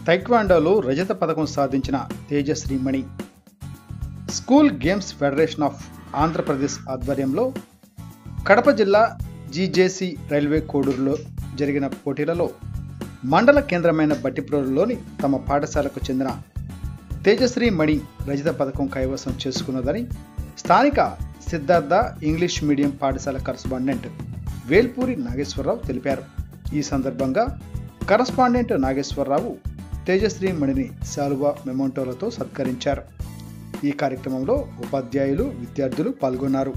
తైక్వాండోలో రజత పథకం సాధించిన Tejasri Mani school games federation of Andhra Pradesh ఆధ్వర్యంలో కడప జిల్లా జీజేసీ రైల్వే కోడూరులో జరిగిన పోటీలలో మండల కేంద్రమైన బట్టిప్రోలులోని తమ పాఠశాలకు చెందిన తేజశ్రీ మణి రజత పథకం కైవసం చేసుకున్నదని స్థానిక సిద్ధార్థ ఇంగ్లీష్ మీడియం పాఠశాల కరస్పాండెంట్ వేల్పూరి నాగేశ్వరరావు తెలిపారు ఈ సందర్భంగా కరస్పాండెంట్ నాగేశ్వరరావు తేజశ్రీ మణిని శాలువా మెమోంటోలతో సత్కరించారు ఈ కార్యక్రమంలో ఉపాధ్యాయులు విద్యార్థులు పాల్గొన్నారు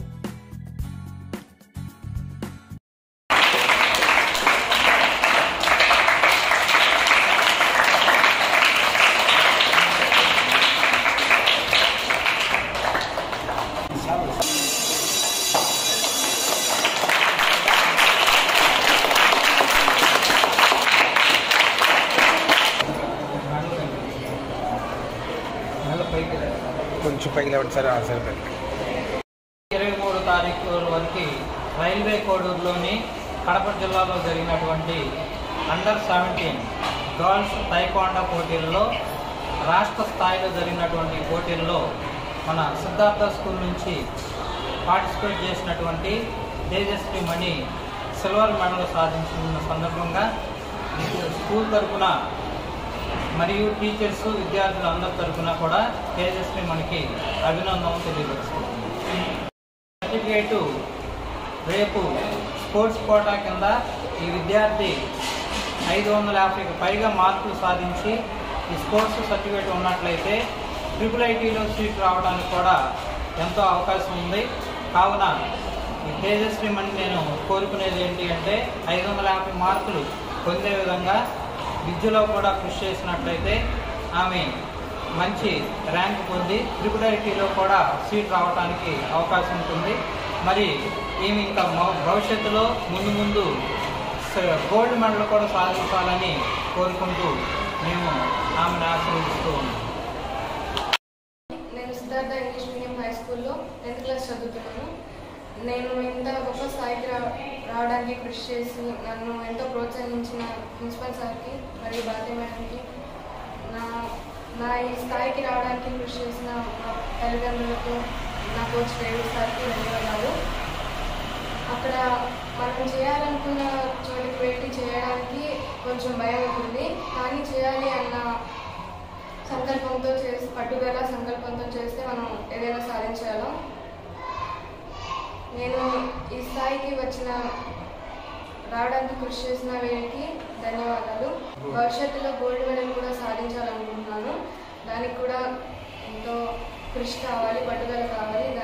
కొంచెం పైకి లేవండి సార్ సరిపోయింది ఇరవై మూడు తారీఖు వరకు రైల్వే కోడూరులోని కడప జిల్లాలో జరిగినటువంటి అండర్ సెవెంటీన్ గర్ల్స్ తైక్వాండా పోటీల్లో రాష్ట్ర స్థాయిలో జరిగినటువంటి పోటీల్లో మన సిద్ధార్థ స్కూల్ నుంచి పార్టిసిపేట్ చేసినటువంటి తేజస్వి మణి సిల్వర్ మెడల్ సాధించిన సందర్భంగా స్కూల్ తరఫున మరియు టీచర్స్ విద్యార్థులు అందరి తరఫున కూడా తేజస్వి మనకి అభినందనలు తెలియపరుస్తుంది సర్టిఫికేటు రేపు స్పోర్ట్స్ కోటా కింద ఈ విద్యార్థి ఐదు వందల యాభైకి పైగా మార్కులు సాధించి ఈ స్పోర్ట్స్ సర్టిఫికేట్ ఉన్నట్లయితే ట్రిపుల్ ఐటీలో సీట్ రావడానికి కూడా ఎంతో అవకాశం ఉంది కావున ఈ తేజస్వి మని నేను కోరుకునేది ఏంటి అంటే ఐదు వందల యాభై మార్కులు పొందే విధంగా విద్యలో కూడా కృషి చేసినట్లయితే ఆమె మంచి ర్యాంక్ పొంది ట్రిపుల్ ఐటీలో కూడా సీట్ రావడానికి అవకాశం ఉంటుంది మరి ఈమె ఇంకా మొ- భవిష్యత్తులో ముందు ముందు స- గోల్డ్ మెడల్ కూడా సాధించాలని కోరుకుంటూ మేము ఆమెను ఆశీర్వదిస్తూ ఉన్నాం నేను సిద్ధార్థ ఇంగ్లీష్ మీడియం హై స్కూల్లో టెన్త్ క్లాస్ చదువుతున్నాను నేను ఇంత గొప్ప స్థాయికి రా రావడానికి కృషి చేసి నన్ను ఎంతో ప్రోత్సహించిన ప్రిన్సిపల్ సార్కి మరియు భారతీ మేడంకి నా నా ఈ స్థాయికి రావడానికి కృషి చేసిన మా తల్లిదండ్రులకు నా కోచ్ డేవిడ్ సార్కి ధన్యవాదాలు అక్కడ మనం చేయాలనుకున్న చోటికి వెళ్ళి చేయడానికి కొంచెం భయం ఉంటుంది కానీ చేయాలి అన్న సంకల్పంతో చేసి పట్టుదల సంకల్పంతో చేస్తే మనం ఏదైనా సాధించగలం నేను ఈ స్థాయికి వచ్చిన రావడానికి కృషి చేసిన వీరికి ధన్యవాదాలు భవిష్యత్తులో గోల్డ్ మెడల్ కూడా సాధించాలనుకుంటున్నాను దానికి కూడా ఎంతో కృషి కావాలి పట్టుదల కావాలి